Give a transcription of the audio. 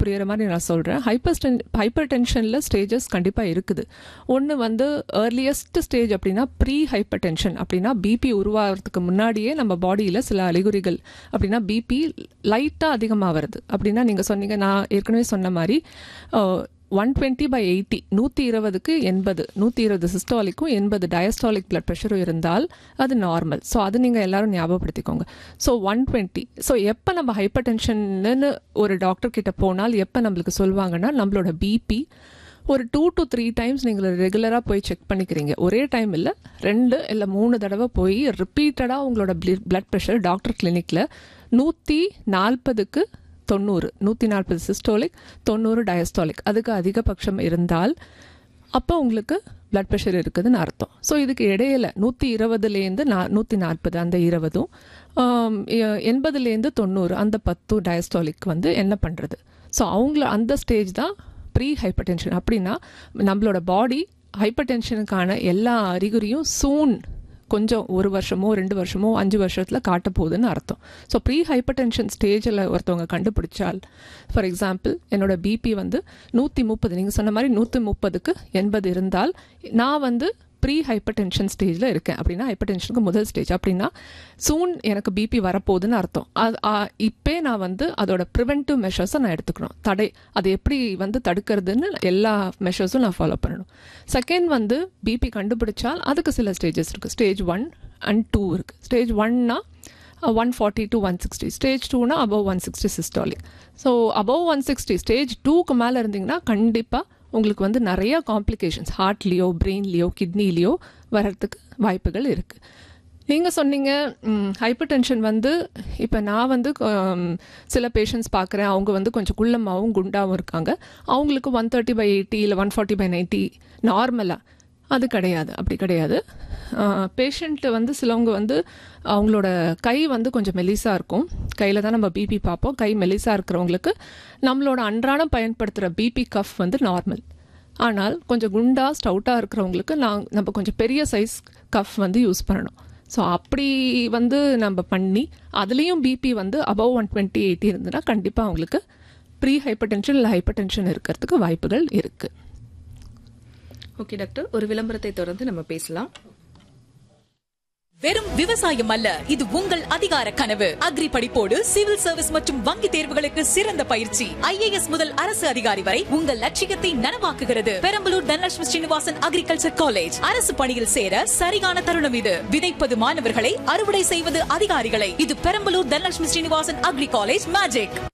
புரியுற மாதிரி நான் சொல்கிறேன் ஹைப்பர் ஹைப்பர் டென்ஷனில் ஸ்டேஜஸ் கண்டிப்பாக இருக்குது ஒன்று வந்து ஏர்லியஸ்ட் ஸ்டேஜ் அப்படின்னா ப்ரீ ஹைப்பர் டென்ஷன் அப்படின்னா பிபி உருவாகிறதுக்கு முன்னாடியே நம்ம பாடியில் சில அறிகுறிகள் அப்படின்னா பிபி லைட்டாக அதிகமாக வருது அப்படின்னா நீங்கள் சொன்னீங்க நான் ஏற்கனவே சொன்ன மாதிரி ஒன் டுவெண்ட்டி பை எயிட்டி நூற்றி இருபதுக்கு எண்பது நூற்றி இருபது சிஸ்டாலிக்கும் எண்பது டயஸ்டாலிக் பிளட் ப்ரெஷரும் இருந்தால் அது நார்மல் ஸோ அது நீங்கள் எல்லாரும் ஞாபகப்படுத்திக்கோங்க ஸோ ஒன் டுவெண்ட்டி ஸோ எப்போ நம்ம ஹைப்பர் டென்ஷன்னு ஒரு டாக்டர் கிட்ட போனால் எப்போ நம்மளுக்கு சொல்லுவாங்கன்னா நம்மளோட பிபி ஒரு டூ டு த்ரீ டைம்ஸ் நீங்கள் ரெகுலராக போய் செக் பண்ணிக்கிறீங்க ஒரே டைம் இல்லை ரெண்டு இல்லை மூணு தடவை போய் ரிப்பீட்டடாக உங்களோட பிளட் ப்ரெஷர் டாக்டர் கிளினிக்கில் நூற்றி நாற்பதுக்கு தொண்ணூறு நூற்றி நாற்பது சிஸ்டோலிக் தொண்ணூறு டயஸ்டாலிக் அதுக்கு அதிகபட்சம் இருந்தால் அப்போ உங்களுக்கு பிளட் ப்ரெஷர் இருக்குதுன்னு அர்த்தம் ஸோ இதுக்கு இடையில நூற்றி இருபதுலேருந்து நா நூற்றி நாற்பது அந்த இருபதும் எண்பதுலேருந்து தொண்ணூறு அந்த பத்தும் டயஸ்டாலிக் வந்து என்ன பண்ணுறது ஸோ அவங்கள அந்த ஸ்டேஜ் தான் ப்ரீ ஹைப்பர் டென்ஷன் அப்படின்னா நம்மளோட பாடி ஹைப்பர் டென்ஷனுக்கான எல்லா அறிகுறியும் சூன் கொஞ்சம் ஒரு வருஷமோ ரெண்டு வருஷமோ அஞ்சு வருஷத்தில் காட்ட போகுதுன்னு அர்த்தம் ஸோ ப்ரீ ஹைப்பர் டென்ஷன் ஸ்டேஜில் ஒருத்தவங்க கண்டுபிடிச்சால் ஃபார் எக்ஸாம்பிள் என்னோட பிபி வந்து நூற்றி முப்பது நீங்கள் சொன்ன மாதிரி நூற்றி முப்பதுக்கு எண்பது இருந்தால் நான் வந்து ப்ரீ ஹைப்பர் டென்ஷன் ஸ்டேஜில் இருக்கேன் அப்படின்னா ஹைப்பர் டென்ஷனுக்கு முதல் ஸ்டேஜ் அப்படின்னா சூன் எனக்கு பிபி வரப்போகுதுன்னு அர்த்தம் அது இப்போ நான் வந்து அதோட ப்ரிவென்டிவ் மெஷர்ஸை நான் எடுத்துக்கணும் தடை அது எப்படி வந்து தடுக்கிறதுன்னு எல்லா மெஷர்ஸும் நான் ஃபாலோ பண்ணணும் செகண்ட் வந்து பிபி கண்டுபிடிச்சால் அதுக்கு சில ஸ்டேஜஸ் இருக்குது ஸ்டேஜ் ஒன் அண்ட் டூ இருக்குது ஸ்டேஜ் ஒன்னா one forty to one sixty stage டூனா above one sixty systolic so above one sixty stage டூக்கு மேலே இருந்தீங்கன்னா கண்டிப்பாக உங்களுக்கு வந்து நிறைய காம்ப்ளிகேஷன்ஸ் ஹார்ட்லேயோ பிரெயின்லேயோ கிட்னிலேயோ வர்றதுக்கு வாய்ப்புகள் இருக்குது நீங்கள் சொன்னீங்க ஹைப்பர் டென்ஷன் வந்து இப்போ நான் வந்து சில பேஷண்ட்ஸ் பார்க்குறேன் அவங்க வந்து கொஞ்சம் குள்ளமாகவும் குண்டாகவும் இருக்காங்க அவங்களுக்கு ஒன் தேர்ட்டி பை எயிட்டி இல்லை ஒன் ஃபார்ட்டி பை நைன்ட்டி நார்மலாக அது கிடையாது அப்படி கிடையாது பேஷண்ட்டு வந்து சிலவங்க வந்து அவங்களோட கை வந்து கொஞ்சம் மெலிசாக இருக்கும் கையில் தான் நம்ம பிபி பார்ப்போம் கை மெலிசாக இருக்கிறவங்களுக்கு நம்மளோட அன்றாடம் பயன்படுத்துகிற பிபி கஃப் வந்து நார்மல் ஆனால் கொஞ்சம் குண்டா ஸ்டவுட்டாக இருக்கிறவங்களுக்கு நான் நம்ம கொஞ்சம் பெரிய சைஸ் கஃப் வந்து யூஸ் பண்ணணும் ஸோ அப்படி வந்து நம்ம பண்ணி அதுலேயும் பிபி வந்து அபவ் ஒன் டுவெண்ட்டி எயிட்டி இருந்ததுன்னா கண்டிப்பாக அவங்களுக்கு ப்ரீ ஹைப்பர் டென்ஷன் இல்லை ஹைப்பர் டென்ஷன் இருக்கிறதுக்கு வாய்ப்புகள் இருக்குது ஓகே டாக்டர் ஒரு விளம்பரத்தை தொடர்ந்து நம்ம பேசலாம் வெறும் விவசாயம் அல்ல இது உங்கள் அதிகார கனவு அக்ரி படிப்போடு சிவில் சர்வீஸ் மற்றும் வங்கி தேர்வுகளுக்கு சிறந்த பயிற்சி ஐஏஎஸ் முதல் அரசு அதிகாரி வரை உங்கள் லட்சியத்தை நனவாக்குகிறது பெரம்பலூர் தனலட்சுமி ஸ்ரீனிவாசன் அக்ரிகல்ச்சர் காலேஜ் அரசு பணியில் சேர சரியான தருணம் இது விதைப்பது மாணவர்களை அறுவடை செய்வது அதிகாரிகளை இது Perambalur Dhanalakshmi Srinivasan agri college magic